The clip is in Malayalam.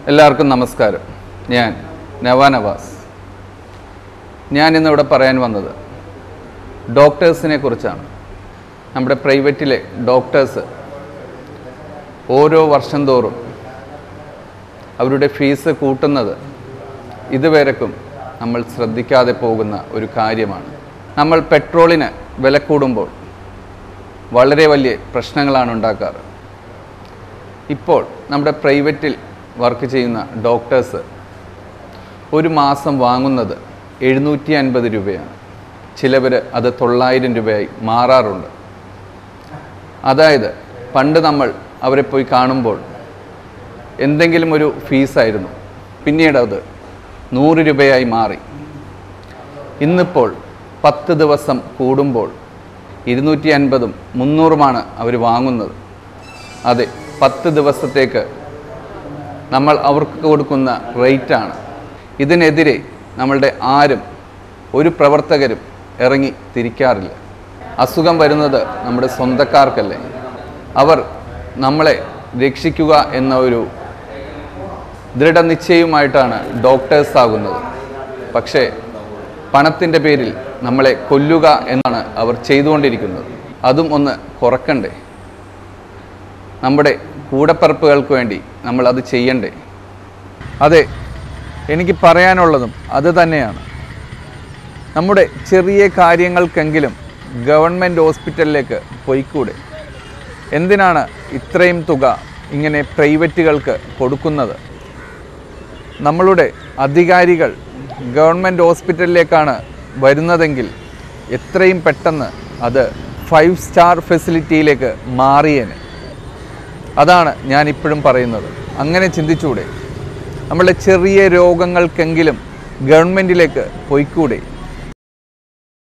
എല്ലാവർക്കും നമസ്കാരം ഞാൻ നവാ നവാസ് ഞാൻ ഇന്നിവിടെ പറയാൻ വന്നത് ഡോക്ടേഴ്സിനെ കുറിച്ചാണ് നമ്മുടെ പ്രൈവറ്റിലെ ഡോക്ടേഴ്സ് ഓരോ വർഷം തോറും അവരുടെ ഫീസ് കൂട്ടുന്നത് ഇതുവരെക്കും നമ്മൾ ശ്രദ്ധിക്കാതെ പോകുന്ന ഒരു കാര്യമാണ് നമ്മൾ പെട്രോളിന് വില കൂടുമ്പോൾ വളരെ വലിയ പ്രശ്നങ്ങളാണ് ഉണ്ടാക്കാറ് ഇപ്പോൾ നമ്മുടെ പ്രൈവറ്റിൽ വർക്ക് ചെയ്യുന്ന ഡോക്ടേഴ്സ് ഒരു മാസം വാങ്ങുന്നത് എഴുന്നൂറ്റി അൻപത് രൂപയാണ് ചിലവർ അത് തൊള്ളായിരം രൂപയായി മാറാറുണ്ട് അതായത് പണ്ട് നമ്മൾ അവരെ പോയി കാണുമ്പോൾ എന്തെങ്കിലും ഒരു ഫീസായിരുന്നു പിന്നീട് അത് നൂറ് രൂപയായി മാറി ഇന്നിപ്പോൾ പത്ത് ദിവസം കൂടുമ്പോൾ ഇരുന്നൂറ്റി അൻപതും മുന്നൂറുമാണ് അവർ വാങ്ങുന്നത് അതെ പത്ത് ദിവസത്തേക്ക് നമ്മൾ അവർക്ക് കൊടുക്കുന്ന റേറ്റാണ് ഇതിനെതിരെ നമ്മളുടെ ആരും ഒരു പ്രവർത്തകരും ഇറങ്ങി തിരിക്കാറില്ല അസുഖം വരുന്നത് നമ്മുടെ സ്വന്തക്കാർക്കല്ലേ അവർ നമ്മളെ രക്ഷിക്കുക എന്ന ഒരു ദൃഢനിശ്ചയവുമായിട്ടാണ് ഡോക്ടേഴ്സ് ആകുന്നത് പക്ഷേ പണത്തിൻ്റെ പേരിൽ നമ്മളെ കൊല്ലുക എന്നാണ് അവർ ചെയ്തുകൊണ്ടിരിക്കുന്നത് അതും ഒന്ന് കുറക്കണ്ടേ നമ്മുടെ കൂടപ്പിറപ്പുകൾക്ക് വേണ്ടി നമ്മൾ അത് ചെയ്യണ്ടേ അതെ എനിക്ക് പറയാനുള്ളതും അത് തന്നെയാണ് നമ്മുടെ ചെറിയ കാര്യങ്ങൾക്കെങ്കിലും ഗവൺമെൻറ് ഹോസ്പിറ്റലിലേക്ക് പോയിക്കൂടെ എന്തിനാണ് ഇത്രയും തുക ഇങ്ങനെ പ്രൈവറ്റുകൾക്ക് കൊടുക്കുന്നത് നമ്മളുടെ അധികാരികൾ ഗവൺമെൻറ് ഹോസ്പിറ്റലിലേക്കാണ് വരുന്നതെങ്കിൽ എത്രയും പെട്ടെന്ന് അത് ഫൈവ് സ്റ്റാർ ഫെസിലിറ്റിയിലേക്ക് മാറിയേനെ അതാണ് ഞാൻ ഇപ്പോഴും പറയുന്നത് അങ്ങനെ ചിന്തിച്ചൂടെ നമ്മളുടെ ചെറിയ രോഗങ്ങൾക്കെങ്കിലും ഗവൺമെൻറ്റിലേക്ക് പോയിക്കൂടെ